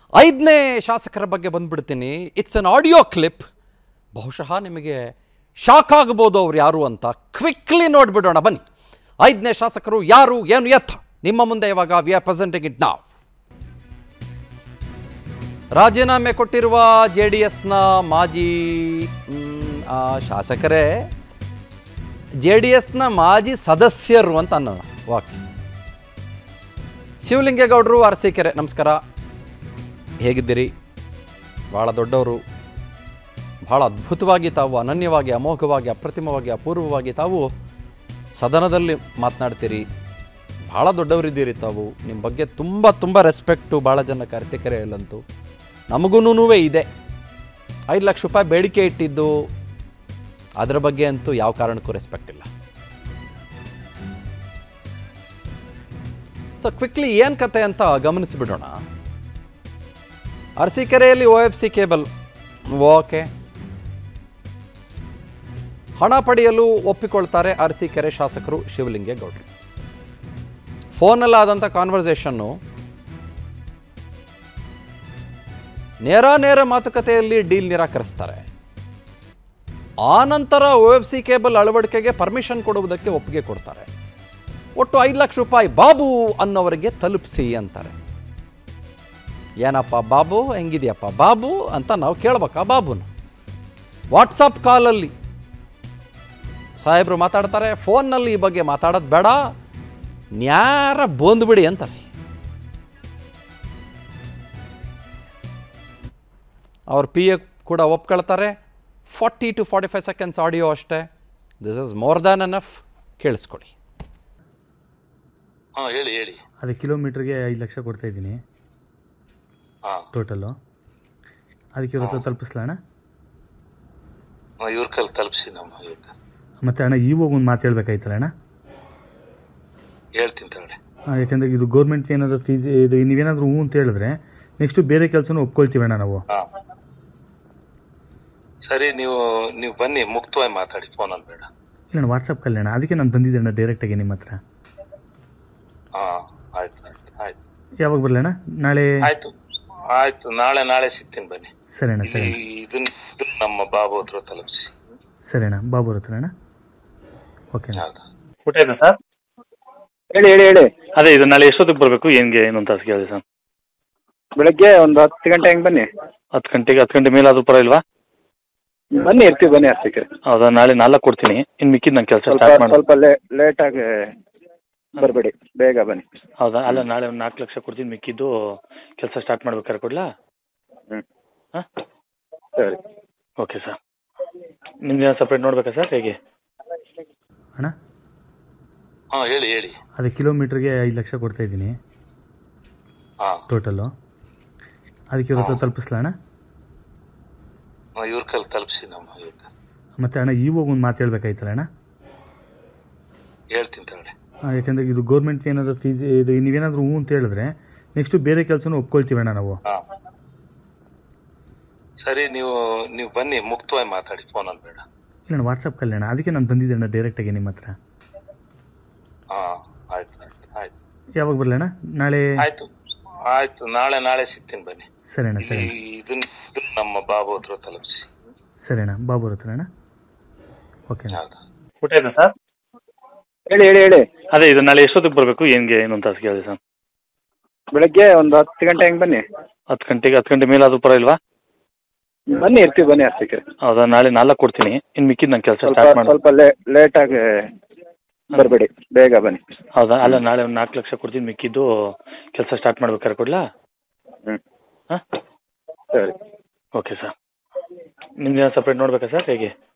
ಐದನೇ ಶಾಸಕರ ಬಗ್ಗೆ ಬಂದ್ಬಿಡ್ತೀನಿ ಇಟ್ಸ್ ಅನ್ ಆಡಿಯೋ ಕ್ಲಿಪ್ ಬಹುಶಃ ನಿಮಗೆ ಶಾಕ್ ಆಗ್ಬೋದು ಅವ್ರು ಯಾರು ಅಂತ ಕ್ವಿಕ್ಲಿ ನೋಡ್ಬಿಡೋಣ ಬನ್ನಿ ಐದನೇ ಶಾಸಕರು ಯಾರು ಏನು ಎತ್ತ ನಿಮ್ಮ ಮುಂದೆ ಇವಾಗ ವಿ ಆರ್ ಪ್ರೆಸೆಂಟಿಂಗ್ ಇಟ್ ನಾವ್ ರಾಜೀನಾಮೆ ಕೊಟ್ಟಿರುವ ಜೆ ಡಿ ಎಸ್ನ ಮಾಜಿ ಮ್, ಆ, ಶಾಸಕರೇ ಜೆ ಡಿ ಎಸ್ನ ಮಾಜಿ ಸದಸ್ಯರು ಅಂತ ಅನ್ನೋಣ ವಾಕ್ ಶಿವಲಿಂಗೇಗೌಡರು ಅರಸೀಕೆರೆ ನಮಸ್ಕಾರ ಹೇಗಿದ್ದೀರಿ ಭಾಳ ದೊಡ್ಡವರು ಭಾಳ ಅದ್ಭುತವಾಗಿ ತಾವು ಅನನ್ಯವಾಗಿ ಅಮೋಘವಾಗಿ ಅಪ್ರತಿಮವಾಗಿ ಅಪೂರ್ವವಾಗಿ ತಾವು ಸದನದಲ್ಲಿ ಮಾತನಾಡ್ತೀರಿ ಭಾಳ ದೊಡ್ಡವರಿದ್ದೀರಿ ತಾವು ನಿಮ್ಮ ಬಗ್ಗೆ ತುಂಬ ತುಂಬ ರೆಸ್ಪೆಕ್ಟು ಭಾಳ ಜನಕ್ಕೆ ಅರಸೀಕೆರೆಯಲ್ಲಂತೂ ನಮಗೂ ಇದೆ ಐದು ಲಕ್ಷ ರೂಪಾಯಿ ಬೇಡಿಕೆ ಇಟ್ಟಿದ್ದು ಅದರ ಬಗ್ಗೆ ಅಂತೂ ಯಾವ ಕಾರಣಕ್ಕೂ ರೆಸ್ಪೆಕ್ಟ್ ಇಲ್ಲ ಸೊ ಕ್ವಿಕ್ಲಿ ಏನು ಕತೆ ಅಂತ ಗಮನಿಸಿಬಿಡೋಣ ಅರಸೀಕೆರೆಯಲ್ಲಿ O F C cable okay ಹಣ ಪಡೆಯಲು ಒಪ್ಪಿಕೊಳ್ತಾರೆ ಅರಸೀಕೆರೆ ಶಾಸಕರು ಶಿವಲಿಂಗೇಗೌಡರು ಫೋನಲ್ಲಾದಂಥ ಕಾನ್ವರ್ಸೇಷನ್ನು ನೇರ ನೇರ ಮಾತುಕತೆಯಲ್ಲಿ ಡೀಲ್ ನಿರಾಕರಿಸ್ತಾರೆ ಆ ನಂತರ ಒ ಎಫ್ ಸಿ ಕೇಬಲ್ ಅಳವಡಿಕೆಗೆ ಪರ್ಮಿಷನ್ ಕೊಡುವುದಕ್ಕೆ ಒಪ್ಪಿಗೆ ಕೊಡ್ತಾರೆ ಒಟ್ಟು ಐದು ಲಕ್ಷ ರೂಪಾಯಿ ಬಾಬು ಅನ್ನೋವರಿಗೆ ತಲುಪಿಸಿ ಅಂತಾರೆ ಏನಪ್ಪ ಬಾಬು ಹೆಂಗಿದೆಯಪ್ಪ ಬಾಬು ಅಂತ ನಾವು ಕೇಳ್ಬೇಕಾ ಬಾಬುನ ವಾಟ್ಸಪ್ ಕಾಲಲ್ಲಿ ಸಾಹೇಬರು ಮಾತಾಡ್ತಾರೆ ಫೋನ್ನಲ್ಲಿ ಈ ಬಗ್ಗೆ ಮಾತಾಡೋದು ಬೇಡ ನ್ಯಾರ ಬಂದ್ಬಿಡಿ ಅಂತಾರೆ ಅವ್ರ ಪಿ ಎ ಕೂಡ ಒಪ್ಕೊಳ್ತಾರೆ forty two forty five seconds audio ಅಷ್ಟೇ this is more than enough ಕೇಳಿಸ್ಕೊಳ್ಳಿ ಹಾ ಹೇಳಿ ಹೇಳಿ ಅದೇ ಕಿಲೋಮೀಟ್ರಿಗೆ ಐದು ಲಕ್ಷ ಕೊಡ್ತಾ ಇದ್ದೀನಿ ಹಾ ಟೋಟಲು ಅದಕ್ಕೆ ಇವ್ರ ಹತ್ರ ತಲುಪಿಸ್ಲಾ ಇವ್ರ ಕಲ್ ತಲುಪಿಸಿ ನಮ್ಮ ಇವ್ರ ಮತ್ತು ಅಣ್ಣ ಇವಾಗ ಒಂದು ಮಾತು ಹೇಳ್ಬೇಕಾಯ್ತಲ್ಲ ಅಣ್ಣ ಹೇಳ್ತೀನಿ ತಗೊಳ್ಳಿ ಆ, ಯಾಕಂದ್ರೆ ಇದು ಗೌರ್ಮೆಂಟ್ ಏನಾದರೂ ಫೀಸ್ ಇದು ನೀವೇನಾದರೂ ಹ್ಞೂ ಅಂತ ಹೇಳಿದ್ರೆ ನೆಕ್ಸ್ಟು ಬೇರೆ ಕೆಲಸನೂ ಒಪ್ಕೊಳ್ತೀವಿ ಅಣ್ಣ ನಾವು ಹಾ ಸರಿ ನೀವು ನೀವು ಬನ್ನಿ ಮುಕ್ತವಾಗಿ ಮಾತಾಡಿ ಫೋನ್ ಅಲ್ಲಿ ಬೇಡ ಇಲ್ಲ ವಾಟ್ಸಪ್ ಕಲ್ಯಾಣ ಅದಕ್ಕೆ ನಾನು ಬಂದಿದ್ದೆ ಅಣ್ಣ ಡೈರೆಕ್ಟಾಗಿ ನಿಮ್ಮ ಹತ್ರ ಹಾ ಆಯ್ತು ಆಯ್ತು ಆಯ್ತು ಯಾವಾಗ ಬರಲಣ್ಣ ನಾಳೆ ಆಯ್ತು ಆಯ್ತು ನಾಳೆ ನಾಳೆ ಸಿಗ್ತೀನಿ ಬನ್ನಿ ಸರಿ ಅಣ್ಣ ಸರಿ ಈ- ಇದನ್ನ ಇದನ್ನ ನಮ್ಮ ಬಾಬು ಹತ್ರ ತಲುಪಿಸಿ ಸರಿ ಅಣ್ಣ ಬಾಬು ಹತ್ರ ಅಣ್ಣ ಓಕೆ ಅಣ್ಣ ಹೌದಾ ಊಟ ಆಯ್ತಾ ಸರ್ ಹೇಳಿ ಹೇಳಿ ಹೇಳಿ ಅದೇ ಇದು ನಾಳೆ ಎಷ್ಟೊತ್ತಿಗೆ ಬರಬೇಕು ಹೆಂಗೆ ಏನು ಅಂತ ಕೇಳಿದೆ ಸರ್ ಬೆಳಗ್ಗೆ ಒಂದು ಹತ್ತು ಗಂಟೆ ಹಂಗೆ ಬನ್ನಿ ಹತ್ತು ಗಂಟೆಗೆ ಹತ್ತು ಗಂಟೆ ಮೇಲಾದ್ರೂ ಪರವಾಗಿಲ್ವಾ ಬನ್ನಿ ಇರ್ತೀವಿ ಬನ್ನಿ ಅಷ್ಟಕ್ಕೆ ಹೌದಾ ನಾಳೆ ನಾಲ್ಕು ಕೊಡ್ತೀನಿ ಇನ್ನು ಮಿಕ್ಕಿದ್ದು ನನ್ನ ಕೆಲಸ ಸ್ವಲ್ಪ ಸ್ಟಾರ್ಟ್ ಮಾಡಿ ಸ್ವಲ್ಪ ಲೇ ಲೇಟಾಗಿ ಬರಬೇಡಿ ಬೇಗ ಬನ್ನಿ ಹೌದಾ ಅಲ್ಲ ನಾಳೆ ಒಂದು ನಾಲ್ಕು ಲಕ್ಷ ಕೊಡ್ತೀನಿ ಮಿಕ್ಕಿದ್ದು ಕೆಲಸ ಸ್ಟಾರ್ಟ್ ಮಾಡ್ಬೇಕಾದ್ರೆ ಕೊಡ್ಲಾ ಹ್ಞೂ ಹಾಂ ಸರಿ ಓಕೆ ಸರ್ ನಿಮ್ಗೆ ಸಪ್ರೇಟ್ ನೋಡ್ಬೇಕಾ ಸರ್ ಹೇಗೆ ಅಣ್ಣ ಹಾ ಹೇಳಿ ಹೇಳಿ ಅದೇ ಕಿಲೋಮೀಟ್ರಿಗೆ ಐದು ಲಕ್ಷ ಕೊಡ್ತಾ ಇದ್ದೀನಿ ಹಾ ಟೋಟಲು ಅದಕ್ಕೆ ಇವ್ರ ಹತ್ರ ತಲುಪಿಸ್ಲಾ ಅಣ್ಣ ಇವ್ರ ಕಲ್ ತಲುಪಿಸಿ ನಮ್ಮ ಇವ್ರ ಮತ್ತು ಅಣ್ಣ ಇವಾಗ ಒಂದು ಮಾತು ಹೇಳ್ಬೇಕಾಯ್ತಲ್ಲ ಅಣ್ಣ ಹೇಳ್ತೀನಿ ತಗೊಳ್ಳಿ ಆ, ಯಾಕಂದ್ರೆ ಇದು ಗೌರ್ಮೆಂಟ್ ಏನಾದರೂ ಫೀಸ್ ಇದು ನೀವೇನಾದರೂ ಹ್ಞೂ ಅಂತ ಹೇಳಿದ್ರೆ ನೆಕ್ಸ್ಟು ಬೇರೆ ಕೆಲಸನೂ ಒಪ್ಕೊಳ್ತೀವಿ ಅಣ್ಣ ನಾವು ಹಾ ಸರಿ ನೀವು ನೀವು ಬನ್ನಿ ಮುಕ್ತವಾಗಿ ಮಾತಾಡಿ ಫೋನ್ ಅಲ್ಲಿ ಬೇಡ ಇಲ್ಲ ವಾಟ್ಸಪ್ ಕಲ್ಯಾಣ ಅದಕ್ಕೆ ನಾನು ಬಂದಿದ್ದೆ ಅಣ್ಣ ಡೈರೆಕ್ಟಾಗಿ ನಿಮ್ಮ ಹತ್ರ ಹಾ ಆಯ್ತು ಆಯ್ತು ಆಯ್ತು ಯಾವಾಗ ಬರಲಣ್ಣ ನಾಳೆ ಆಯ್ತು ಆಯ್ತು ನಾಳೆ ನಾಳೆ ಸಿಗ್ತೀನಿ ಬನ್ನಿ ಸರಿ ಅಣ್ಣ ಸರಿ ಈ- ಇದನ್ನ ಇದನ್ನ ನಮ್ಮ ಬಾಬು ಹತ್ರ ತಲುಪಿಸಿ ಸರಿ ಅಣ್ಣ ಬಾಬು ಹತ್ರ ಅಣ್ಣ ಓಕೆ ಅಣ್ಣ ಹೌದಾ ಊಟ ಆಯ್ತಾ ಸರ್ ಹೇಳಿ ಹೇಳಿ ಹೇಳಿ ಅದೇ ಇದು ನಾಳೆ ಎಷ್ಟೊತ್ತಿಗೆ ಬರಬೇಕು ಹೆಂಗೆ ಏನು ಅಂತ ಕೇಳಿದೆ ಸರ್ ಬೆಳಗ್ಗೆ ಒಂದು ಹತ್ತು ಗಂಟೆ ಹಂಗೆ ಬನ್ನಿ ಹತ್ತು ಗಂಟೆಗೆ ಹತ್ತು ಗಂಟೆ ಮೇಲಾದ್ರೂ ಪರವಾಗಿಲ್ವಾ ಬನ್ನಿ ಇರ್ತೀವಿ ಬನ್ನಿ ಅಷ್ಟಕ್ಕೆ ಹೌದಾ ನಾಳೆ ನಾಲ್ಕು ಕೊಡ್ತೀನಿ ಇನ್ನು ಮಿಕ್ಕಿದ್ದು ನನ್ನ ಕೆಲಸ ಸ್ವಲ್ಪ ಸ್ಟಾರ್ಟ್ ಮಾಡಿ ಸ್ವಲ್ಪ ಲೇ ಲೇಟಾಗಿ ಬರಬೇಡಿ ಬೇಗ ಬನ್ನಿ ಹೌದಾ ಅಲ್ಲ ನಾಳೆ ಒಂದು ನಾಲ್ಕು ಲಕ್ಷ ಕೊಡ್ತೀನಿ ಮಿಕ್ಕಿದ್ದು ಕೆಲಸ ಸ್ಟಾರ್ಟ್ ಮಾಡ್ಬೇಕಾದ್ರೆ ಕೊಡ್ಲಾ ಹ್ಞೂ ಹಾಂ ಸರಿ ಓಕೆ ಸರ್ ನಿಮ್ಗೆ ಸಪ್ರೇಟ್ ನೋಡ್ಬೇಕಾ ಸರ್ ಹೇಗೆ